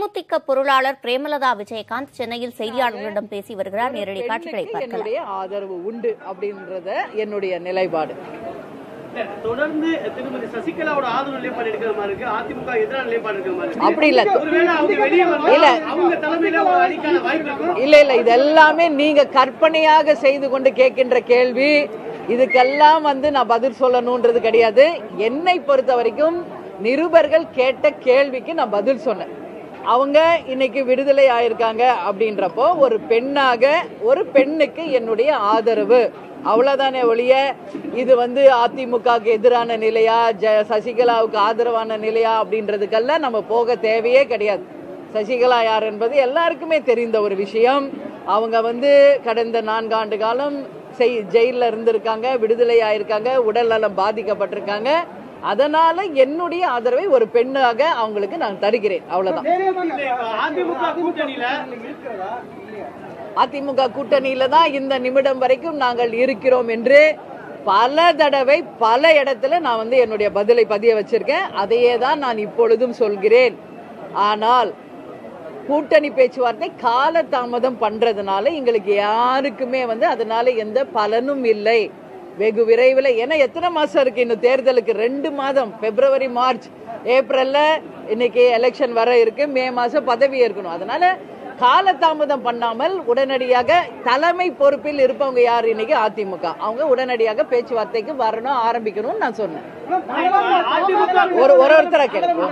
தேமுதிக பொருளாளர் பிரேமலதா விஜயகாந்த் சென்னையில் செய்தியாளர்களிடம் பேசி வருகிறார் நேரடி காட்சிகளை பெண்ணுக்கு பார்க்கலாம் என்னுடைய ஆதரவு உண்டு அப்படின்றத என்னுடைய நிலைப்பாடு இல்ல, தொடர்ந்து திருமதி சசிகலாவோட ஆதரவு நிலைப்பாடு எடுக்கிற மாதிரி இருக்கு அதிமுக எதிரான நிலைப்பாடு இருக்கிற மாதிரி இருக்கு அப்படி இல்ல ஒருவேளை அவங்க வெளியே இல்ல. வரலாம் அவங்க தலைமையில ஒரு அணிக்கான வாய்ப்பு இருக்கும் இல்ல இல்ல இது எல்லாமே நீங்க கற்பனையாக செய்து கொண்டு கேட்கின்ற கேள்வி இதுக்கெல்லாம் வந்து நான் பதில் சொல்லணும்ன்றது கிடையாது என்னை பொறுத்த வரைக்கும் நிருபர்கள் கேட்ட கேள்விக்கு நான் பதில் சொன்னேன் அவங்க இன்னைக்கு விடுதலை ஆயிருக்காங்க அப்படின்றப்போ ஒரு பெண்ணாக ஒரு பெண்ணுக்கு என்னுடைய ஆதரவு அவ்வளவுதானே ஒழிய இது வந்து அதிமுகவுக்கு எதிரான நிலையா ஜ சசிகலாவுக்கு ஆதரவான நிலையா அப்படின்றதுக்கெல்லாம் நம்ம போக தேவையே கிடையாது சசிகலா யார் என்பது எல்லாருக்குமே தெரிந்த ஒரு விஷயம் அவங்க வந்து கடந்த நான்காண்டு காலம் செய் ஜெயிலில் இருந்திருக்காங்க விடுதலை ஆயிருக்காங்க உடல் நலம் பாதிக்கப்பட்டிருக்காங்க அதனால என்னுடைய ஆதரவை ஒரு பெண்ணாக அவங்களுக்கு நான் தருகிறேன் அவ்வளவுதான் இல்ல, இப்ப அதிமுக கூட்டணியில அதிமுக கூட்டணியில தான் இந்த நிமிடம் வரைக்கும் நாங்கள் இருக்கிறோம் என்று பல தடவை பல இடத்துல நான் வந்து என்னுடைய பதிலை பதிய வச்சிருக்கேன் அதையே தான் நான் இப்பொழுதும் சொல்கிறேன் ஆனால் கூட்டணி பேச்சுவார்த்தை கால தாமதம் பண்றதுனால எங்களுக்கு யாருக்குமே வந்து அதனால எந்த பலனும் இல்லை வெகு விரைவில் ஏன்னா எத்தனை மாசம் இருக்கு இன்னும் தேர்தலுக்கு ரெண்டு மாதம் பிப்ரவரி மார்ச் ஏப்ரல்ல இன்னைக்கு எலெக்ஷன் வர இருக்கு மே மாசம் பதவி இருக்கணும் அதனால காலதாமதம் பண்ணாமல் உடனடியாக தலைமை பொறுப்பில் இருப்பவங்க யார் இன்னைக்கு அதிமுக அவங்க உடனடியாக பேச்சுவார்த்தைக்கு வரணும் ஆரம்பிக்கணும்னு நான் சொன்னேன் அதிமுக ஒரு ஒரு ஒருத்தரா கேட்கணும்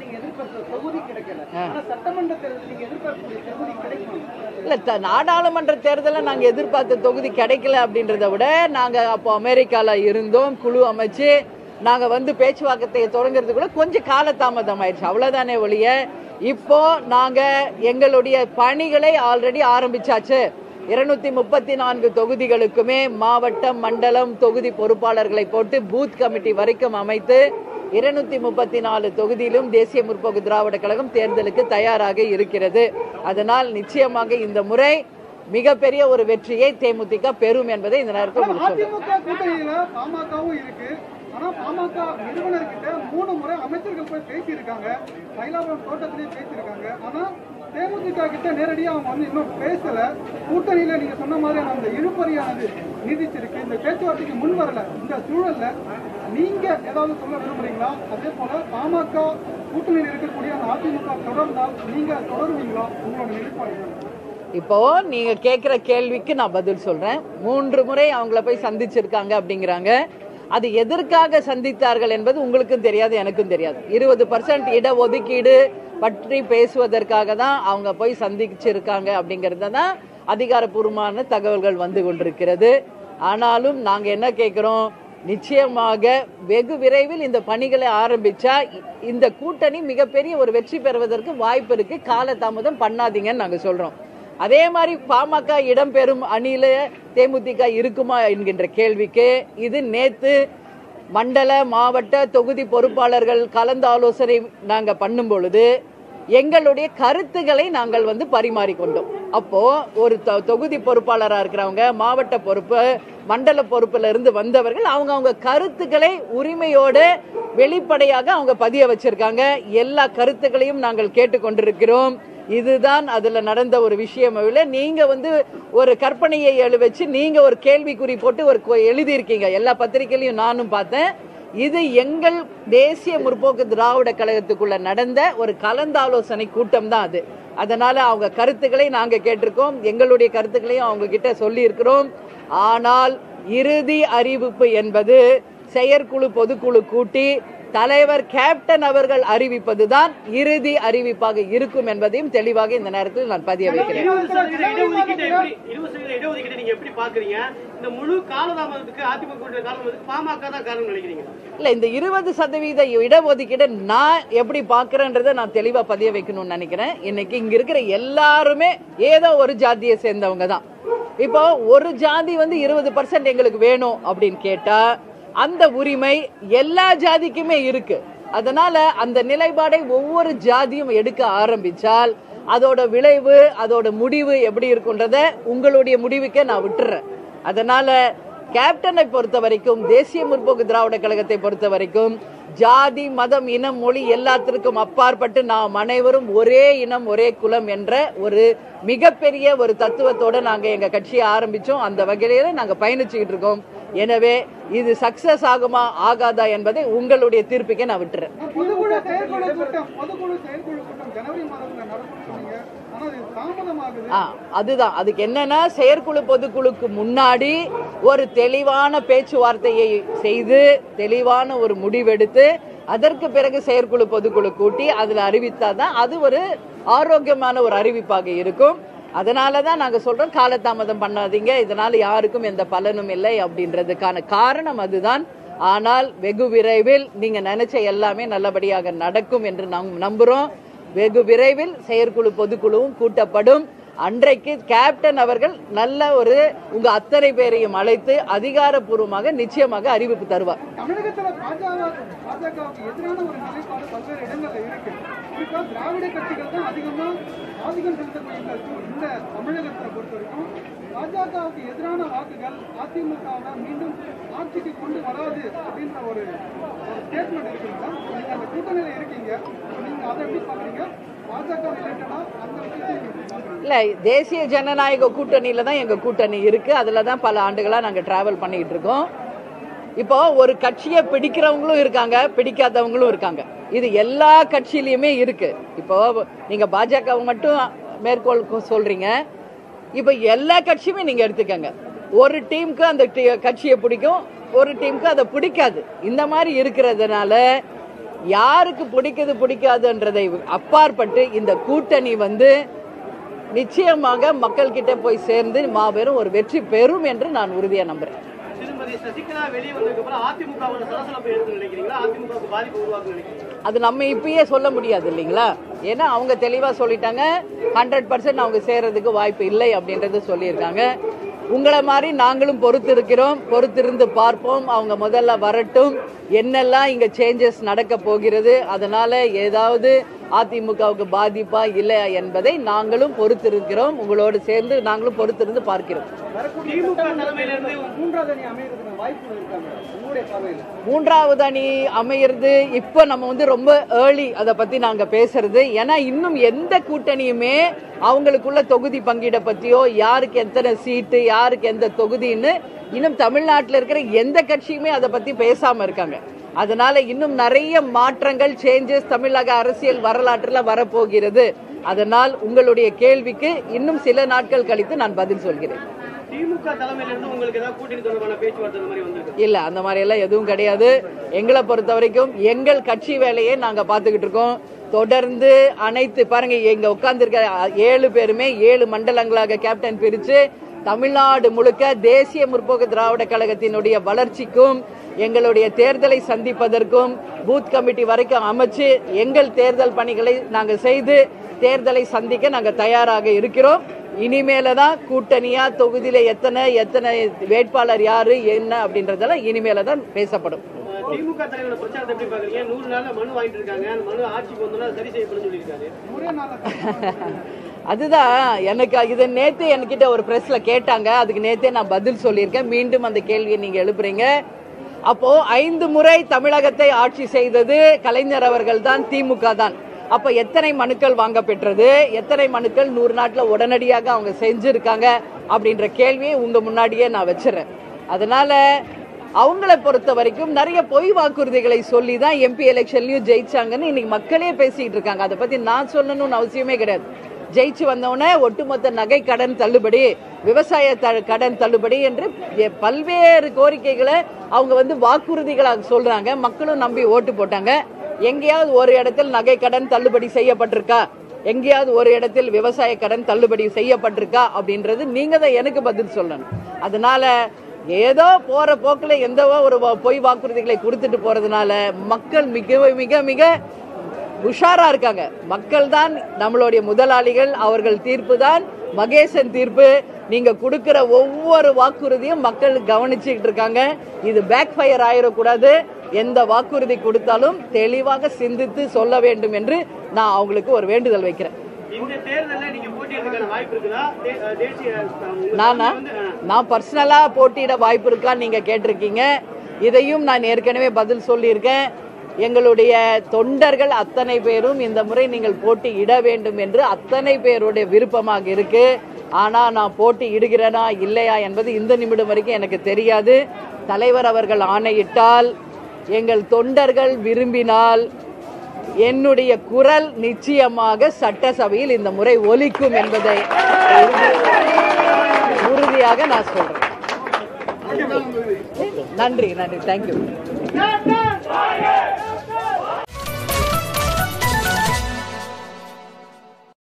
இல்ல த- நாடாளுமன்ற தேர்தலை நாங்க எதிர்பார்த்த தொகுதி கிடைக்கல அப்படின்றத விட நாங்க அப்போ அமெரிக்கால இருந்தோம் குழு அமைச்சு நாங்க வந்து பேச்சுவார்த்தையை தொடங்குறதுக்குள்ள கொஞ்சம் காலதாமதம் ஆயிடுச்சு அவ்வளவுதானே ஒழிய இப்போ நாங்க எங்களுடைய பணிகளை ஆல்ரெடி ஆரம்பிச்சாச்சு இருநூத்தி முப்பத்தி நான்கு தொகுதிகளுக்குமே மாவட்டம் மண்டலம் தொகுதி பொறுப்பாளர்களை போட்டு பூத் கமிட்டி வரைக்கும் அமைத்து இருநூத்தி முப்பத்தி நாலு தொகுதியிலும் தேசிய முற்போக்கு திராவிட கழகம் தேர்தலுக்கு தயாராக இருக்கிறது அதனால் நிச்சயமாக இந்த முறை மிகப்பெரிய ஒரு வெற்றியை தேமுதிக பெறும் என்பதை இந்த நேரத்தில் உங்களுக்கு சொல்றேன். அதிமுக கூட்டணியில பாமகவும் இருக்கு ஆனா பாமக நிறுவனர்கிட்ட மூணு முறை அமைச்சர்கள் போய் பேசியிருக்காங்க மயிலாபுரம் தோட்டத்திலேயே பேசியிருக்காங்க ஆனா தேமுதிக கிட்ட நேரடியா அவங்க வந்து இன்னும் பேசல கூட்டணியில நீங்க சொன்ன மாதிரி அந்த இழுபறியானது நீடிச்சிருக்கு இந்த பேச்சுவார்த்தைக்கு முன் வரல இந்த சூழல்ல நீங்க ஏதாவது சொல்ல விரும்புறீங்களா அதே போல பாமக கூட்டணியில் இருக்கக்கூடிய அந்த அதிமுக தொடர்ந்தால் நீங்க தொடருவீங்களா உங்களோட நிலைப்பாடு என்ன? இப்போ நீங்க கேக்குற கேள்விக்கு நான் பதில் சொல்றேன் மூன்று முறை அவங்கள போய் சந்திச்சிருக்காங்க அப்படிங்கிறாங்க அது எதற்காக சந்தித்தார்கள் என்பது உங்களுக்கும் தெரியாது எனக்கும் தெரியாது இருபது பர்சன்ட் இட ஒதுக்கீடு பற்றி பேசுவதற்காக தான் அவங்க போய் சந்திச்சிருக்காங்க அப்படிங்கறத தான் அதிகாரப்பூர்வமான தகவல்கள் வந்து கொண்டிருக்கிறது ஆனாலும் நாங்க என்ன கேட்கிறோம் நிச்சயமாக வெகு விரைவில் இந்த பணிகளை ஆரம்பிச்சா இ- இந்த கூட்டணி மிகப்பெரிய ஒரு வெற்றி பெறுவதற்கு வாய்ப்பு இருக்கு காலதாமதம் பண்ணாதீங்கன்னு நாங்க சொல்றோம் அதே மாதிரி பாமக இடம்பெறும் அணியில தேமுதிக இருக்குமா என்கின்ற கேள்விக்கு இது நேத்து மண்டல மாவட்ட தொகுதி பொறுப்பாளர்கள் கலந்து ஆலோசனை நாங்க பண்ணும் பொழுது எங்களுடைய கருத்துக்களை நாங்கள் வந்து பரிமாறிக்கொண்டோம் அப்போ ஒரு தொ- தொகுதி பொறுப்பாளரா இருக்கிறவங்க மாவட்ட பொறுப்பு மண்டல பொறுப்புல இருந்து வந்தவர்கள் அவங்க அவங்க கருத்துக்களை உரிமையோடு வெளிப்படையாக அவங்க பதிய வச்சிருக்காங்க எல்லா கருத்துக்களையும் நாங்கள் கேட்டுக்கொண்டிருக்கிறோம் இதுதான் அதுல நடந்த ஒரு விஷயம் இல்ல நீங்க வந்து ஒரு கற்பனையை எழு வச்சு நீங்க ஒரு கேள்விக்குறி போட்டு ஒரு கொ- எழுதியிருக்கீங்க எல்லா பத்திரிகையிலையும் நானும் பார்த்தேன் இது எங்கள் தேசிய முற்போக்கு திராவிட கழகத்துக்குள்ள நடந்த ஒரு கலந்தாலோசனை கூட்டம் தான் அது அதனால அவங்க கருத்துக்களை நாங்க கேட்டிருக்கோம் எங்களுடைய கருத்துக்களையும் அவங்க கிட்ட சொல்லி இருக்கிறோம் ஆனால் இறுதி அறிவிப்பு என்பது செயற்குழு பொதுக்குழு கூட்டி தலைவர் கேப்டன் அவர்கள் அறிவிப்பதுதான் இறுதி அறிவிப்பாக இருக்கும் என்பதையும் தெளிவாக இந்த நேரத்தில் நான் பதிய வைக்கிறேன் இருபது சதவீத இடஒதுக்கீட்டை எப்படி இருபது சதவீத இடஒதுக்கீட்டை நீங்க எப்படி பாக்குறீங்க இந்த முழு காலதாமதத்துக்கு அதிமுக கூட்டணி காலதாமதத்துக்கு பாமக தான் காரணம் நினைக்கிறீங்க இல்ல இந்த இருபது சதவீத இடஒதுக்கீடு நான் எப்படி பாக்குறேன்றதை நான் தெளிவா பதிய வைக்கணும்னு நினைக்கிறேன் இன்னைக்கு இங்க இருக்கிற எல்லாருமே ஏதோ ஒரு ஜாதியை சேர்ந்தவங்க தான் இப்போ ஒரு ஜாதி வந்து இருபது பர்சன்ட் எங்களுக்கு வேணும் அப்படின்னு கேட்டா அந்த உரிமை எல்லா ஜாதிக்குமே இருக்கு அதனால அந்த நிலைப்பாடை ஒவ்வொரு ஜாதியும் எடுக்க ஆரம்பிச்சால் அதோட விளைவு அதோட முடிவு எப்படி இருக்குன்றத உங்களுடைய முடிவுக்கே நான் விட்டுறேன் அதனால கேப்டனை பொறுத்த வரைக்கும் தேசிய முற்போக்கு திராவிட கழகத்தை பொறுத்த வரைக்கும் ஜாதி மதம் இனம் மொழி எல்லாத்திற்கும் அப்பாற்பட்டு நாம் அனைவரும் ஒரே இனம் ஒரே குலம் என்ற ஒரு மிகப்பெரிய ஒரு தத்துவத்தோட நாங்க எங்க கட்சியை ஆரம்பிச்சோம் அந்த வகையில நாங்க பயணிச்சுக்கிட்டு இருக்கோம் எனவே இது சக்சஸ் ஆகுமா ஆகாதா என்பதை உங்களுடைய தீர்ப்புக்கே நான் விட்டுறேன் பொதுக்குழு செயற்குழு கூட்டம் பொதுக்குழு செயற்குழு கூட்டம் ஜனவரி மாதத்துல நடக்கும்னு சொன்னீங்க ஆனா அது தாமதமாகுது ஆ, அதுதான் அதுக்கு என்னன்னா செயற்குழு பொதுக்குழுக்கு முன்னாடி ஒரு தெளிவான பேச்சுவார்த்தையை செய்து தெளிவான ஒரு முடிவெடுத்து அதற்கு பிறகு செயற்குழு பொதுக்குழு கூட்டி அதுல அறிவித்தாதான் அது ஒரு ஆரோக்கியமான ஒரு அறிவிப்பாக இருக்கும் அதனால தான் நாங்க சொல்றோம் காலதாமதம் பண்ணாதீங்க இதனால யாருக்கும் எந்த பலனும் இல்லை அப்படின்றதுக்கான காரணம் அதுதான் ஆனால் வெகு விரைவில் நீங்க நினைச்ச எல்லாமே நல்லபடியாக நடக்கும் என்று நாம் நம்புறோம் வெகு விரைவில் செயற்குழு பொதுக்குழுவும் கூட்டப்படும் அன்றைக்கு கேப்டன் அவர்கள் நல்ல ஒரு உங்க அத்தனை பேரையும் அழைத்து அதிகாரப்பூர்வமாக நிச்சயமாக அறிவிப்பு தருவார் தமிழகத்துல பாஜக பாஜகவுக்கு எதிரான ஒரு நிலைப்பாடு பல்வேறு இடங்கள்ல இருக்கு குறிப்பா திராவிட கட்சிகள் தான் அதிகமா ஆதிக்கம் செலுத்தக்கூடிய இந்த- இந்த தமிழகத்தை பொறுத்த வரைக்கும் பாஜகவுக்கு எதிரான வாக்குகள் அதிமுகவை மீண்டும் ஆட்சிக்கு கொண்டு வராது அப்படின்ற ஒரு ஸ்டேட்மெண்ட் இருக்குங்க நீங்க அந்த கூட்டணியில இருக்கீங்க நீங்க அதை எப்படி பாக்குறீங்க பாஜக ரிலேட்டடா அந்த விஷயத்தை நீங்க எப்படி பாக்குறீங்க இல்ல தேசிய ஜனநாயக கூட்டணியில தான் எங்க கூட்டணி இருக்கு அதுல தான் பல ஆண்டுகளா நாங்க டிராவல் பண்ணிட்டு இருக்கோம் இப்போ ஒரு கட்சியை பிடிக்கிறவங்களும் இருக்காங்க பிடிக்காதவங்களும் இருக்காங்க இது எல்லா கட்சியிலயுமே இருக்கு இப்போ நீங்க பாஜக மட்டும் மேற்கோள் கொ- சொல்றீங்க இப்போ எல்லா கட்சியுமே நீங்க எடுத்துக்கங்க ஒரு டீமுக்கு அந்த டி- கட்சியை பிடிக்கும் ஒரு டீமுக்கு அதை பிடிக்காது இந்த மாதிரி இருக்கிறதுனால யாருக்கு பிடிக்குது பிடிக்காதுன்றதை அப்பாற்பட்டு இந்த கூட்டணி வந்து நிச்சயமாக மக்கள் கிட்ட போய் சேர்ந்து மாபெரும் ஒரு வெற்றி பெறும் என்று நான் உறுதியா நம்புறேன் திருமதி சசிகலா வெளியே வந்ததுக்கு அப்புறம் அதிமுகவோட சலசலப்பு எடுத்து நினைக்கிறீங்களா அதிமுகவுக்கு பாதிப்பு உருவாக்கும் நினைக்கிறீங்களா அது நம்ம இப்பயே சொல்ல முடியாது இல்லைங்களா ஏன்னா அவங்க தெளிவா சொல்லிட்டாங்க ஹண்ட்ரட் பர்சன்ட் அவங்க சேர்றதுக்கு வாய்ப்பு இல்லை அப்படின்றத சொல்லியிருக்காங்க உங்களை மாதிரி நாங்களும் பொறுத்து இருக்கிறோம் பொறுத்திருந்து பார்ப்போம் அவங்க முதல்ல வரட்டும் என்னெல்லாம் இங்க சேஞ்சஸ் நடக்க போகிறது அதனால ஏதாவது அதிமுகவுக்கு பாதிப்பா இல்லை என்பதை நாங்களும் பொறுத்திருக்கிறோம் உங்களோடு சேர்ந்து நாங்களும் பொறுத்திருந்து பார்க்கிறோம் திமுக தலைமையில இருந்து மூன்றாவது அணி அமைகிறதுக்கு வாய்ப்பு இருக்காங்க உங்களுடைய பார்வையில் மூன்றாவது அணி அமையிறது இப்போ நம்ம வந்து ரொம்ப ஏர்லி அதை பத்தி நாங்க பேசுறது ஏன்னா இன்னும் எந்த கூட்டணியுமே அவங்களுக்குள்ள தொகுதி பங்கீட பத்தியோ யாருக்கு எத்தனை சீட்டு யாருக்கு எந்த தொகுதின்னு இன்னும் தமிழ்நாட்டில் இருக்கிற எந்த கட்சியுமே அதை பத்தி பேசாம இருக்காங்க அதனால இன்னும் நிறைய மாற்றங்கள் சேஞ்சஸ் தமிழக அரசியல் வரலாற்றுல வரப்போகிறது அதனால் உங்களுடைய கேள்விக்கு இன்னும் சில நாட்கள் கழித்து நான் பதில் சொல்கிறேன் திமுக தலைமையில இருந்து உங்களுக்கு ஏதாவது கூட்டணி தொடர்பான பேச்சுவார்த்தை இந்த மாதிரி வந்திருக்கு இல்ல அந்த மாதிரி எல்லாம் எதுவும் கிடையாது எங்களை பொறுத்த வரைக்கும் எங்கள் கட்சி வேலையை நாங்க பாத்துக்கிட்டு இருக்கோம் தொடர்ந்து அனைத்து பாருங்க எங்க உட்கார்ந்துருக்க ஏழு பேருமே ஏழு மண்டலங்களாக கேப்டன் பிரிச்சு தமிழ்நாடு முழுக்க தேசிய முற்போக்கு திராவிட கழகத்தினுடைய வளர்ச்சிக்கும் எங்களுடைய தேர்தலை சந்திப்பதற்கும் பூத் கமிட்டி வரைக்கும் அமைச்சு எங்கள் தேர்தல் பணிகளை நாங்க செய்து தேர்தலை சந்திக்க நாங்க தயாராக இருக்கிறோம் இனிமேல தான் கூட்டணியா தொகுதியில எத்தனை எத்தனை வேட்பாளர் யாரு என்ன அப்படின்றதெல்லாம் இனிமேல தான் பேசப்படும் அஹ் திமுக தலைவரோட பிரச்சாரத்தை எப்படி பாக்குறீங்க நூறு நாள்ல மனு வாங்கிட்டு இருக்காங்க அந்த மனு ஆட்சிக்கு வந்தோம்னா சரி செய்யப்படும் சொல்லியிருக்காரு ஒரே நாள் அதுதான் எனக்கு இது நேத்து என்கிட்ட ஒரு பிரஸ்ல கேட்டாங்க அதுக்கு நேத்தே நான் பதில் சொல்லியிருக்கேன் மீண்டும் அந்த கேள்வியை நீங்க எழுப்புறீங்க அப்போ ஐந்து முறை தமிழகத்தை ஆட்சி செய்தது கலைஞர் அவர்கள் தான் திமுக தான் அப்ப எத்தனை மனுக்கள் வாங்க பெற்றது எத்தனை மனுக்கள் நூறு நாட்ல உடனடியாக அவங்க செஞ்சிருக்காங்க அப்படின்ற கேள்வியை உங்க முன்னாடியே நான் வச்சிடறேன் அதனால அவங்கள பொறுத்த வரைக்கும் நிறைய பொய் வாக்குறுதிகளை சொல்லி தான் எம்பி எலெக்ஷன்லயும் ஜெயிச்சாங்கன்னு இன்னைக்கு மக்களே பேசிட்டு இருக்காங்க அதை பத்தி நான் சொல்லணும்னு அவசியமே கிடையாது ஜெயிச்சு வந்தவுடனே ஒட்டுமொத்த நகை கடன் தள்ளுபடி விவசாய த- கடன் தள்ளுபடி என்று எ- பல்வேறு கோரிக்கைகளை அவங்க வந்து வாக்குறுதிகளாக சொல்றாங்க மக்களும் நம்பி ஓட்டு போட்டாங்க எங்கேயாவது ஒரு இடத்தில் நகை கடன் தள்ளுபடி செய்யப்பட்டிருக்கா எங்கேயாவது ஒரு இடத்தில் விவசாய கடன் தள்ளுபடி செய்யப்பட்டிருக்கா அப்படின்றது நீங்க தான் எனக்கு பதில் சொல்லணும் அதனால ஏதோ போற போக்குல எந்த ஒரு வா- பொய் வாக்குறுதிகளை கொடுத்துட்டு போறதுனால மக்கள் மிக மிக மிக உஷாரா இருக்காங்க மக்கள் தான் நம்மளுடைய முதலாளிகள் அவர்கள் தீர்ப்பு தான் மகேசன் தீர்ப்பு நீங்க கொடுக்கிற ஒவ்வொரு வாக்குறுதியும் மக்கள் கவனிச்சுக்கிட்டு இருக்காங்க இது பேக் ஃபயர் ஆயிடக்கூடாது எந்த வாக்குறுதி கொடுத்தாலும் தெளிவாக சிந்தித்து சொல்ல வேண்டும் என்று நான் அவங்களுக்கு ஒரு வேண்டுதல் வைக்கிறேன் இந்த தேர்தல்ல நீங்க போட்டியிடுறதுக்கான வாய்ப்பு இருக்குதா தே- அஹ் தேசிய அஹ், உங்க நானா கட்சி வந்து, அஹ், நான் பர்சனலா போட்டியிட வாய்ப்பு இருக்கான்னு நீங்க கேட்டிருக்கீங்க இதையும் நான் ஏற்கனவே பதில் சொல்லியிருக்கேன் எங்களுடைய தொண்டர்கள் அத்தனை பேரும் இந்த முறை நீங்கள் போட்டி இட வேண்டும் என்று அத்தனை பேருடைய விருப்பமாக இருக்கு ஆனா நான் போட்டி இடுகிறேனா இல்லையா என்பது இந்த நிமிடம் வரைக்கும் எனக்கு தெரியாது தலைவர் அவர்கள் ஆணையிட்டால் எங்கள் தொண்டர்கள் விரும்பினால் என்னுடைய குரல் நிச்சயமாக சட்டசபையில் இந்த முறை ஒலிக்கும் என்பதை உறுதியாக நான் சொல்றேன் நன்றி நன்றி தேங்க்யூ